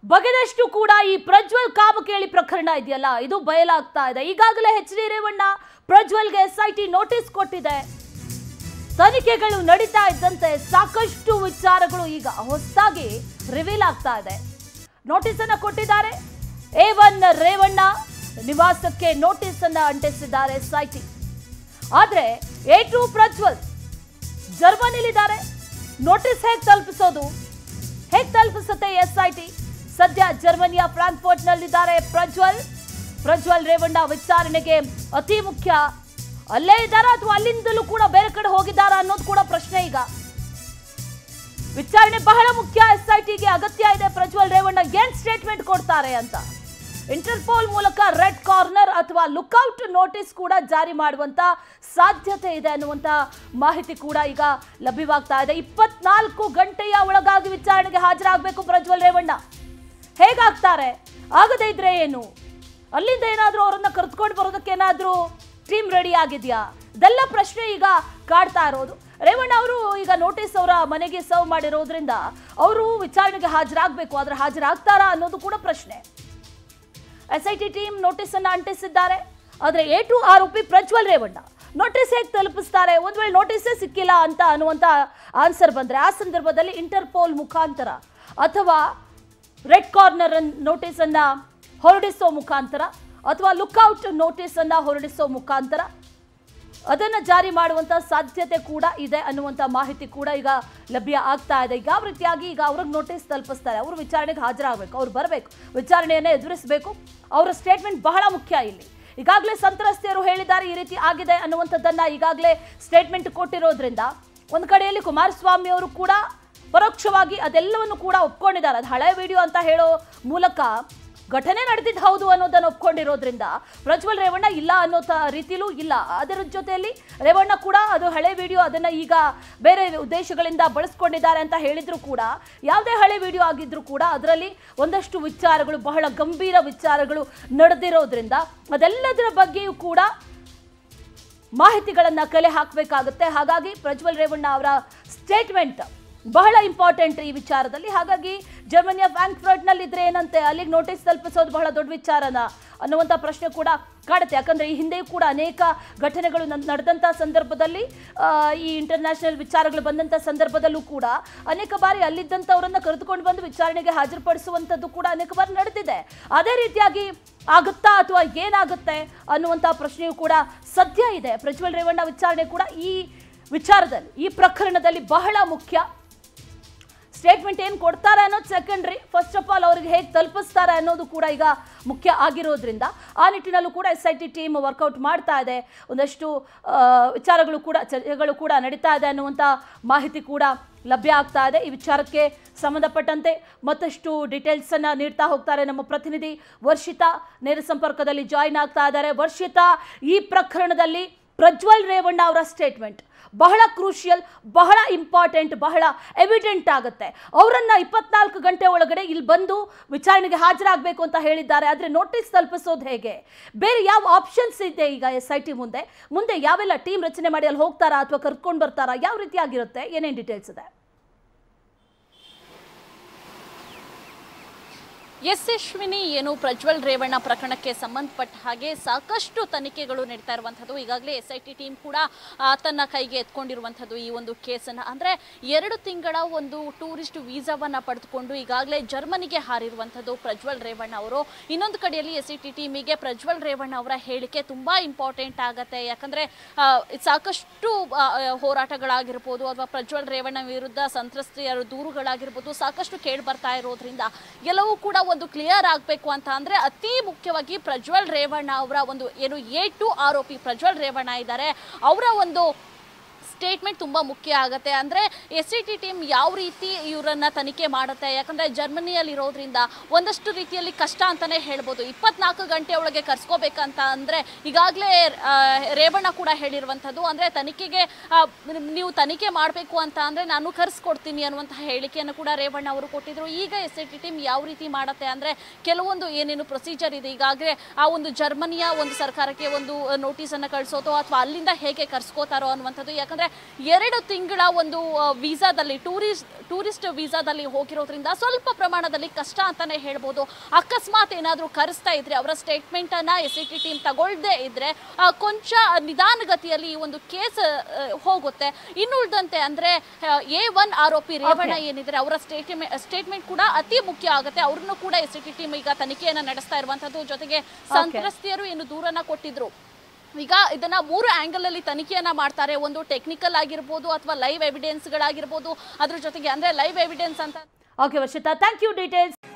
ಬಗೆದಷ್ಟು ಕೂಡ ಈ ಪ್ರಜ್ವಲ್ ಕಾಮಕೇಳಿ ಪ್ರಕರಣ ಇದೆಯಲ್ಲ ಇದು ಬಯಲಾಗ್ತಾ ಇದೆ ಈಗಾಗಲೇ ಎಚ್ ಡಿ ರೇವಣ್ಣ ಪ್ರಜ್ವಲ್ಗೆ ಎಸ್ ಐ ಟಿ ನೋಟಿಸ್ ಕೊಟ್ಟಿದೆ ತನಿಖೆಗಳು ನಡೀತಾ ಇದ್ದಂತೆ ಸಾಕಷ್ಟು ವಿಚಾರಗಳು ಈಗ ಹೊಸದಾಗಿ ರಿವೀಲ್ ಆಗ್ತಾ ಇದೆ ನೋಟಿಸ್ ಅನ್ನ ಕೊಟ್ಟಿದ್ದಾರೆ ಎ ಒನ್ ರೇವಣ್ಣ ನಿವಾಸಕ್ಕೆ ನೋಟಿಸ್ ಅನ್ನ ಅಂಟಿಸಿದ್ದಾರೆ ಎಸ್ ಐ ಟಿ ಆದ್ರೆ ಎ ಟು ಪ್ರಜ್ವಲ್ ಜರ್ಮನಿಲಿದ್ದಾರೆ ನೋಟಿಸ್ ಹೇಗೆ ತಲುಪಿಸೋದು ಹೇಗೆ ತಲುಪಿಸುತ್ತೆ ಎಸ್ ಐ ಟಿ ಸದ್ಯ ಜರ್ಮನಿಯ ಫ್ರಾಂಕ್ಫರ್ಟ್ ನಲ್ಲಿದ್ದಾರೆ ಪ್ರಜ್ವಲ್ ಪ್ರಜ್ವಲ್ ರೇವಣ್ಣ ವಿಚಾರಣೆಗೆ ಅತಿ ಮುಖ್ಯ ಅಲ್ಲೇ ಇದ್ದಾರಾ ಅಥವಾ ಅಲ್ಲಿಂದಲೂ ಕೂಡ ಬೇರೆ ಕಡೆ ಹೋಗಿದ್ದಾರಾ ಅನ್ನೋದು ಕೂಡ ಪ್ರಶ್ನೆ ಈಗ ವಿಚಾರಣೆ ಬಹಳ ಮುಖ್ಯ ಎಸ್ ಐ ಟಿಗೆ ಅಗತ್ಯ ಇದೆ ಪ್ರಜ್ವಲ್ ರೇವಣ್ಣ ಏನ್ ಸ್ಟೇಟ್ಮೆಂಟ್ ಕೊಡ್ತಾರೆ ಅಂತ ಇಂಟರ್ಪೋಲ್ ಮೂಲಕ ರೆಡ್ ಕಾರ್ನರ್ ಅಥವಾ ಲುಕ್ಔಟ್ ನೋಟಿಸ್ ಕೂಡ ಜಾರಿ ಮಾಡುವಂತ ಸಾಧ್ಯತೆ ಇದೆ ಅನ್ನುವಂತ ಮಾಹಿತಿ ಕೂಡ ಈಗ ಲಭ್ಯವಾಗ್ತಾ ಇದೆ ಇಪ್ಪತ್ನಾಲ್ಕು ಗಂಟೆಯ ಒಳಗಾಗಿ ವಿಚಾರಣೆಗೆ ಹಾಜರಾಗಬೇಕು ಪ್ರಜ್ವಲ್ ರೇವಣ್ಣ ಹೇಗಾಗ್ತಾರೆ ಆಗದೇ ಇದ್ರೆ ಏನು ಅಲ್ಲಿಂದ ಏನಾದರೂ ಅವರನ್ನ ಕರೆದುಕೊಂಡು ಬರೋದಕ್ಕೆ ಏನಾದರೂ ಟೀಮ್ ರೆಡಿ ಆಗಿದೆಯಾ ಇದೆಲ್ಲ ಪ್ರಶ್ನೆ ಈಗ ಕಾಡ್ತಾ ಇರೋದು ರೇವಣ್ಣ ಅವರು ಈಗ ನೋಟಿಸ್ ಅವರ ಮನೆಗೆ ಸರ್ವ್ ಮಾಡಿರೋದ್ರಿಂದ ಅವರು ವಿಚಾರಣೆಗೆ ಹಾಜರಾಗಬೇಕು ಆದ್ರೆ ಹಾಜರಾಗ್ತಾರಾ ಅನ್ನೋದು ಕೂಡ ಪ್ರಶ್ನೆ S I T team notice ಅನ್ನ ಅಂಟಿಸಿದ್ದಾರೆ ಆದ್ರೆ ಎ ಟು ಆರೋಪಿ ಪ್ರಜ್ವಲ್ ರೇವಣ್ಣ ನೋಟಿಸ್ ಹೇಗೆ ತಲುಪಿಸ್ತಾರೆ ಒಂದ್ ವೇಳೆ ನೋಟಿಸೇ ಸಿಕ್ಕಿಲ್ಲ ಅಂತ ಅನ್ನುವಂತ ಆನ್ಸರ್ ಬಂದ್ರೆ ಆ ಸಂದರ್ಭದಲ್ಲಿ ಇಂಟರ್ಪೋಲ್ ಮುಖಾಂತರ ಅಥವಾ ರೆಡ್ ಕಾರ್ನರ್ ನೋಟಿಸ್ ಅನ್ನ ಹೊರಡಿಸೋ ಮುಖಾಂತರ ಅಥವಾ ಲುಕ್ಔಟ್ ನೋಟಿಸ್ ಅನ್ನ ಹೊರಡಿಸೋ ಮುಖಾಂತರ ಅದನ್ನ ಜಾರಿ ಮಾಡುವಂತ ಸಾಧ್ಯತೆ ಕೂಡ ಇದೆ ಅನ್ನುವಂತ ಮಾಹಿತಿ ಕೂಡ ಈಗ ಲಭ್ಯ ಆಗ್ತಾ ಇದೆ ಯಾವ ರೀತಿಯಾಗಿ ಈಗ ಅವ್ರಿಗೆ ನೋಟಿಸ್ ತಲುಪಿಸ್ತಾರೆ ಅವರು ವಿಚಾರಣೆಗೆ ಹಾಜರಾಗಬೇಕು ಅವ್ರು ಬರಬೇಕು ವಿಚಾರಣೆಯನ್ನ ಎದುರಿಸಬೇಕು ಅವರ ಸ್ಟೇಟ್ಮೆಂಟ್ ಬಹಳ ಮುಖ್ಯ ಇಲ್ಲಿ ಈಗಾಗಲೇ ಸಂತ್ರಸ್ತೆಯರು ಹೇಳಿದ್ದಾರೆ ಈ ರೀತಿ ಆಗಿದೆ ಅನ್ನುವಂಥದ್ದನ್ನ ಈಗಾಗಲೇ ಸ್ಟೇಟ್ಮೆಂಟ್ ಕೊಟ್ಟಿರೋದ್ರಿಂದ ಒಂದು ಕಡೆಯಲ್ಲಿ ಕುಮಾರಸ್ವಾಮಿ ಅವರು ಕೂಡ ಪರೋಕ್ಷವಾಗಿ ಅದೆಲ್ಲವನ್ನು ಕೂಡ ಒಪ್ಕೊಂಡಿದ್ದಾರೆ ಅದು ಹಳೆ ವಿಡಿಯೋ ಅಂತ ಹೇಳೋ ಮೂಲಕ ಘಟನೆ ನಡೆದಿದ್ದು ಹೌದು ಅನ್ನೋದನ್ನು ಒಪ್ಕೊಂಡಿರೋದ್ರಿಂದ ಪ್ರಜ್ವಲ್ ರೇವಣ್ಣ ಇಲ್ಲ ಅನ್ನೋ ತ ರೀತಿಲೂ ಇಲ್ಲ ಅದರ ಜೊತೆಯಲ್ಲಿ ರೇವಣ್ಣ ಕೂಡ ಅದು ಹಳೆ ವಿಡಿಯೋ ಅದನ್ನ ಈಗ ಬೇರೆ ಉದ್ದೇಶಗಳಿಂದ ಬಳಸ್ಕೊಂಡಿದ್ದಾರೆ ಅಂತ ಹೇಳಿದ್ರು ಕೂಡ ಯಾವುದೇ ಹಳೆ ವಿಡಿಯೋ ಆಗಿದ್ರು ಕೂಡ ಅದರಲ್ಲಿ ಒಂದಷ್ಟು ವಿಚಾರಗಳು ಬಹಳ ಗಂಭೀರ ವಿಚಾರಗಳು ನಡೆದಿರೋದ್ರಿಂದ ಅದೆಲ್ಲದರ ಬಗ್ಗೆಯೂ ಕೂಡ ಮಾಹಿತಿಗಳನ್ನ ಕಲೆ ಹಾಕಬೇಕಾಗುತ್ತೆ ಹಾಗಾಗಿ ಪ್ರಜ್ವಲ್ ರೇವಣ್ಣ ಅವರ ಸ್ಟೇಟ್ಮೆಂಟ್ ಬಹಳ ಇಂಪಾರ್ಟೆಂಟ್ ಈ ವಿಚಾರದಲ್ಲಿ ಹಾಗಾಗಿ ಜರ್ಮನಿಯ ಫ್ರಾಂಕ್ಫರ್ಟ್ ನಲ್ಲಿ ಇದ್ರೆ ಏನಂತೆ ಅಲ್ಲಿಗೆ ನೋಟಿಸ್ ತಲುಪಿಸೋದು ಬಹಳ ದೊಡ್ಡ ವಿಚಾರನ ಅನ್ನುವಂಥ ಪ್ರಶ್ನೆ ಕೂಡ ಕಾಡುತ್ತೆ ಯಾಕಂದ್ರೆ ಈ ಹಿಂದೆಯೂ ಕೂಡ ಅನೇಕ ಘಟನೆಗಳು ನಡ್- ನಡೆದಂಥ ಸಂದರ್ಭದಲ್ಲಿ ಆ, ಈ ಇಂಟರ್ನ್ಯಾಷನಲ್ ವಿಚಾರಗಳು ಬಂದಂಥ ಸಂದರ್ಭದಲ್ಲೂ ಕೂಡ ಅನೇಕ ಬಾರಿ ಅಲ್ಲಿದ್ದಂಥವರನ್ನ ಕರೆದುಕೊಂಡು ಬಂದು ವಿಚಾರಣೆಗೆ ಹಾಜರುಪಡಿಸುವಂಥದ್ದು ಕೂಡ ಅನೇಕ ಬಾರಿ ನಡೆದಿದೆ ಅದೇ ರೀತಿಯಾಗಿ ಆಗುತ್ತಾ ಅಥವಾ ಏನಾಗುತ್ತೆ ಅನ್ನುವಂಥ ಪ್ರಶ್ನೆಯೂ ಕೂಡ ಸದ್ಯ ಇದೆ ಪ್ರಜ್ವಲ್ ರೇವಣ್ಣ ವಿಚಾರಣೆ ಕೂಡ ಈ ವಿಚಾರದಲ್ಲಿ ಈ ಪ್ರಕರಣದಲ್ಲಿ ಬಹಳ ಮುಖ್ಯ ಸ್ಟೇಟ್ಮೆಂಟ್ ಏನು ಕೊಡ್ತಾರೆ ಅನ್ನೋದು ಸೆಕೆಂಡ್ರಿ ಫಸ್ಟ್ ಆಫ್ ಆಲ್ ಅವ್ರಿಗೆ ಹೇಗೆ ತಲುಪಿಸ್ತಾರೆ ಅನ್ನೋದು ಕೂಡ ಈಗ ಮುಖ್ಯ ಆಗಿರೋದ್ರಿಂದ ಆ ನಿಟ್ಟಿನಲ್ಲೂ ಕೂಡ S I T team work out ಮಾಡ್ತಾ ಇದೆ ಒಂದಷ್ಟು ಆ, ವಿಚಾರಗಳು ಕೂಡ ಚರ್ಚೆಗಳು ಕೂಡ ನಡೀತಾ ಇದೆ ಅನ್ನುವಂಥ ಮಾಹಿತಿ ಕೂಡ ಲಭ್ಯ ಆಗ್ತಾ ಇದೆ ಈ ವಿಚಾರಕ್ಕೆ ಸಂಬಂಧಪಟ್ಟಂತೆ ಮತ್ತಷ್ಟು ಡೀಟೇಲ್ಸ್ ಅನ್ನ ನೀಡ್ತಾ ಹೋಗ್ತಾರೆ ನಮ್ಮ ಪ್ರತಿನಿಧಿ ವರ್ಷಿತಾ ನೇರ ಸಂಪರ್ಕದಲ್ಲಿ ಜಾಯಿನ್ ಆಗ್ತಾ ಇದ್ದಾರೆ ವರ್ಷಿತಾ ಈ ಪ್ರಕರಣದಲ್ಲಿ ಪ್ರಜ್ವಲ್ ರೇವಣ್ಣ ಅವರ ಸ್ಟೇಟ್ಮೆಂಟ್ ಬಹಳ ಕ್ರೂಷಿಯಲ್ ಬಹಳ ಇಂಪಾರ್ಟೆಂಟ್ ಬಹಳ ಎವಿಡೆಂಟ್ ಆಗುತ್ತೆ ಅವರನ್ನ ಇಪ್ಪತ್ನಾಲ್ಕು ಗಂಟೆ ಒಳಗಡೆ ಇಲ್ಲಿ ಬಂದು ವಿಚಾರಣೆಗೆ ಹಾಜರಾಗಬೇಕು ಅಂತ ಹೇಳಿದ್ದಾರೆ ಆದರೆ ನೋಟಿಸ್ ತಲುಪಿಸೋದು ಹೇಗೆ ಬೇರೆ ಯಾವ ಆಪ್ಷನ್ಸ್ ಇದೆ ಈಗ ಎಸ್ ಐ ಟಿ ಮುಂದೆ ಮುಂದೆ ಯಾವೆಲ್ಲ ಟೀಮ್ ರಚನೆ ಮಾಡಿ ಅಲ್ಲಿ ಹೋಗ್ತಾರಾ ಅಥವಾ ಕರ್ಕೊಂಡು ಬರ್ತಾರಾ ಯಾವ ರೀತಿಯಾಗಿರುತ್ತೆ ಏನೇನು ಡೀಟೇಲ್ಸ್ ಇದೆ ಎಸ್ ಯಶ್ವಿನಿ ಏನು ಪ್ರಜ್ವಲ್ ರೇವಣ್ಣ ಪ್ರಕರಣಕ್ಕೆ ಸಂಬಂಧಪಟ್ಟ ಹಾಗೆ ಸಾಕಷ್ಟು ತನಿಖೆಗಳು ನಡೀತಾ ಇರುವಂಥದ್ದು ಈಗಾಗಲೇ ಎಸ್ ಐ ಟಿ ಟೀಮ್ ಕೂಡ ಆ, ತನ್ನ ಕೈಗೆ ಎತ್ಕೊಂಡಿರುವಂಥದ್ದು ಈ ಒಂದು ಕೇಸನ್ನು ಅಂದರೆ ಎರಡು ತಿಂಗಳ ಒಂದು ಟೂರಿಸ್ಟ್ ವೀಸಾವನ್ನು ಪಡೆದುಕೊಂಡು ಈಗಾಗಲೇ ಜರ್ಮನಿಗೆ ಹಾರಿರುವಂಥದ್ದು ಪ್ರಜ್ವಲ್ ರೇವಣ್ಣ ಅವರು ಇನ್ನೊಂದು ಕಡೆಯಲ್ಲಿ ಎಸ್ ಐ ಟಿ ಟೀಮಿಗೆ ಪ್ರಜ್ವಲ್ ರೇವಣ್ಣ ಅವರ ಹೇಳಿಕೆ ತುಂಬ ಇಂಪಾರ್ಟೆಂಟ್ ಆಗುತ್ತೆ ಯಾಕಂದರೆ ಸಾಕಷ್ಟು ಆ, ಆ, ಹೋರಾಟಗಳಾಗಿರ್ಬೋದು ಅಥವಾ ಪ್ರಜ್ವಲ್ ರೇವಣ್ಣ ವಿರುದ್ಧ ಸಂತ್ರಸ್ತೆಯರ ದೂರುಗಳಾಗಿರ್ಬೋದು ಸಾಕಷ್ಟು ಕೇಳಿ ಬರ್ತಾ ಇರೋದ್ರಿಂದ ಎಲ್ಲವೂ ಕೂಡ ಒಂದು ಕ್ಲಿಯರ್ ಆಗಬೇಕು ಅಂತ ಅಂದ್ರೆ ಅತಿ ಮುಖ್ಯವಾಗಿ ಪ್ರಜ್ವಲ್ ರೇವಣ್ಣ ಅವರ ಒಂದು ಏನು ಎ ಟು ಆರೋಪಿ ಪ್ರಜ್ವಲ್ ರೇವಣ್ಣ ಇದ್ದಾರೆ ಅವರ ಒಂದು ಸ್ಟೇಟ್ಮೆಂಟ್ ತುಂಬ ಮುಖ್ಯ ಆಗುತ್ತೆ ಅಂದರೆ ಎಸ್ ಸಿ ಟಿ ಟೀಮ್ ಯಾವ ರೀತಿ ಇವರನ್ನ ತನಿಖೆ ಮಾಡುತ್ತೆ ಯಾಕಂದರೆ ಜರ್ಮನಿಯಲ್ಲಿ ಇರೋದ್ರಿಂದ ಒಂದಷ್ಟು ರೀತಿಯಲ್ಲಿ ಕಷ್ಟ ಅಂತಲೇ ಹೇಳ್ಬೋದು ಇಪ್ಪತ್ನಾಲ್ಕು ಗಂಟೆ ಒಳಗೆ ಕರ್ಸ್ಕೋಬೇಕಂತ ಅಂದರೆ ಈಗಾಗಲೇ ರೇವಣ್ಣ ಕೂಡ ಹೇಳಿರುವಂಥದ್ದು ಅಂದರೆ ತನಿಖೆಗೆ ಆ, ನೀವು ತನಿಖೆ ಮಾಡಬೇಕು ಅಂತ ಅಂದರೆ ನಾನು ಕರ್ಸ್ಕೊಡ್ತೀನಿ ಅನ್ನುವಂತಹ ಹೇಳಿಕೆಯನ್ನು ಕೂಡ ರೇವಣ್ಣ ಅವರು ಕೊಟ್ಟಿದ್ರು ಈಗ ಎಸ್ ಐ ಟಿ ಟೀಮ್ ಯಾವ ರೀತಿ ಮಾಡುತ್ತೆ ಅಂದರೆ ಕೆಲವೊಂದು ಏನೇನು ಪ್ರೊಸೀಜರ್ ಇದೆ ಈಗಾಗಲೇ ಆ ಒಂದು ಜರ್ಮನಿಯ ಒಂದು ಸರ್ಕಾರಕ್ಕೆ ಒಂದು ನೋಟಿಸನ್ನು ಕಳಿಸೋದು ಅಥವಾ ಅಲ್ಲಿಂದ ಹೇಗೆ ಕರ್ಸ್ಕೋತಾರೋ ಅನ್ನುವಂಥದ್ದು ಯಾಕಂದ್ರೆ ಯಾಕಂದ್ರೆ ಎರಡು ತಿಂಗಳ ಒಂದು ವೀಸಾದಲ್ಲಿ ಟೂರಿಸ್ಟ್ ಟೂರಿಸ್ಟ್ ವೀಸಾದಲ್ಲಿ ಹೋಗಿರೋದ್ರಿಂದ ಸ್ವಲ್ಪ ಪ್ರಮಾಣದಲ್ಲಿ ಕಷ್ಟ ಅಂತಾನೆ ಹೇಳ್ಬೋದು ಅಕಸ್ಮಾತ್ ಏನಾದರೂ ಕರೆಸ್ತಾ ಇದ್ರೆ ಅವರ ಸ್ಟೇಟ್ಮೆಂಟ್ ಅನ್ನ ಎಸ್ ಸಿ ಟಿ ಟೀಮ್ ತಗೊಳ್ದೇ ಇದ್ರೆ ಆ, ಕೊಂಚ ನಿಧಾನಗತಿಯಲ್ಲಿ ಈ ಒಂದು ಕೇಸ್ ಹೋಗುತ್ತೆ ಇನ್ನುಳಿದಂತೆ ಅಂದ್ರೆ ಎ ಒನ್ ಆರೋಪಿ ರೇವಣ್ಣ ಏನಿದ್ರೆ ಅವರ ಸ್ಟೇಟ್ಮೆಂಟ್ ಸ್ಟೇಟ್ಮೆಂಟ್ ಕೂಡ ಅತಿ ಮುಖ್ಯ ಆಗುತ್ತೆ ಅವ್ರನ್ನು ಕೂಡ ಎಸ್ ಟಿ ಟೀಮ್ ಈಗ ತನಿಖೆಯನ್ನ ನಡೆಸ್ತಾ ಇರುವಂತದ್ದು ಜೊತೆಗೆ ಸಂತ್ರಸ್ತೆಯರು ಏನು ದೂರನ್ನ ಕೊಟ್ಟಿದ್ರು ಈಗ ಇದನ್ನ ಮೂರು ಆಂಗಲ್ ಅಲ್ಲಿ ತನಿಖೆಯನ್ನ ಮಾಡ್ತಾರೆ ಒಂದು ಟೆಕ್ನಿಕಲ್ ಆಗಿರ್ಬೋದು ಅಥವಾ ಲೈವ್ ಎವಿಡೆನ್ಸ್ಗಳಾಗಿರ್ಬೋದು ಅದ್ರ ಜೊತೆಗೆ ಅಂದ್ರೆ ಲೈವ್ ಎವಿಡೆನ್ಸ್ ಅಂತ okay Varshita thank you details